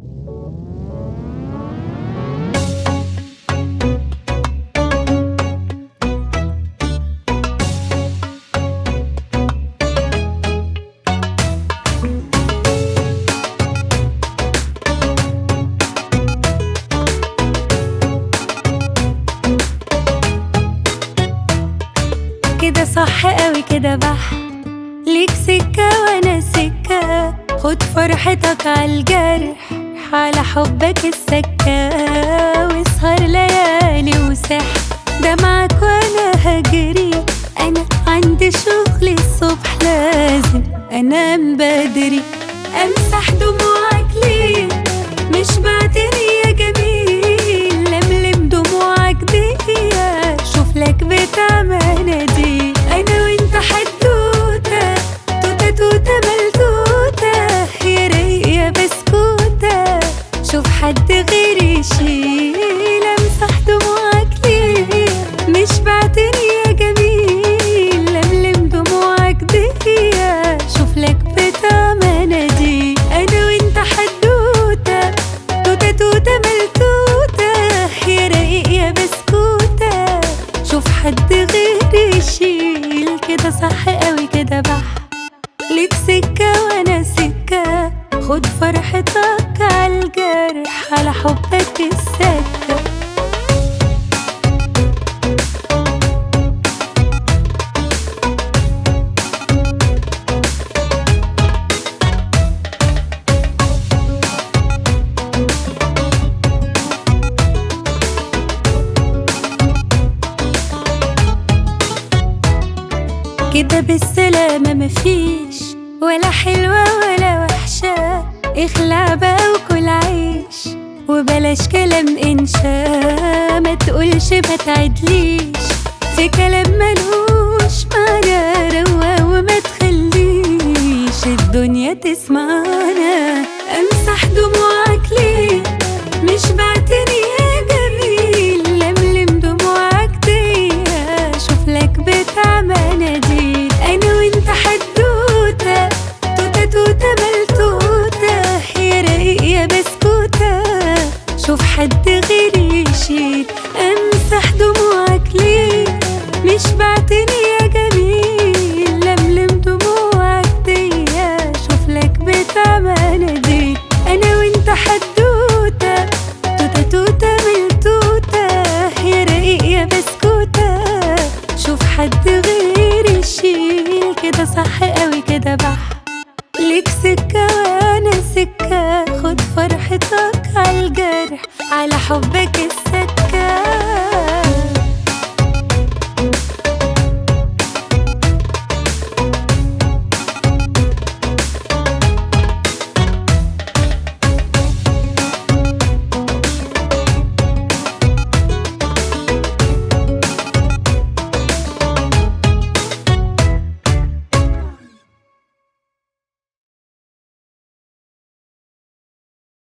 كده صح قوي كده بح ليك سكة وانا سكة خد فرحتك عالجرح على حبك السكة واسهر ليالي وسح ده معاك وانا هجري انا عندي شغل الصبح لازم انام بدري امسح دموعك ليه مش بعتني يا جميل لملم دموعك دي شوف لك بتاع منادي انا وانت حدوته توته توته ملتوته يا ريق يا بسكوته شوف حد غيري يشيل امسح دموعك ليه مش بعتني يا جميل لملم دموعك دي شوف لك بتاع منادي انا وانت حدوته توته توته ملتوته يا رقيق يا بسكوته شوف حد غيري يشيل كده صح قوي كده بح ليك سكة وانا سكة خد فرحتك عالجرح على حبك السكة كده بالسلامة مفيش ولا حلوة ولا وحشة اخلع بقى وكل عيش وبلاش كلام انشا ما تقولش ما تعدليش في كلام ملوش معنى روا وما تخليش الدنيا تسمعنا امسح دموعك ليه مش بعتني يا جميل لملم دموعك دي شوف لك بتاع مناديل انا وانت حدوته توته توته ملتوته يا رقيق يا بسكوته شوف حد غيري يشيل امسح دموعك ليه مش بعتني يا جميل لملم دموعك دي شوف لك بتاع مناديل انا وانت حدوته توته توته ملتوته يا رقيق يا بسكوته شوف حد غيري يشيل كده صح قوي كده بح ليك سكة وانا سكة خد فرحتك عالجرح على حبك السكة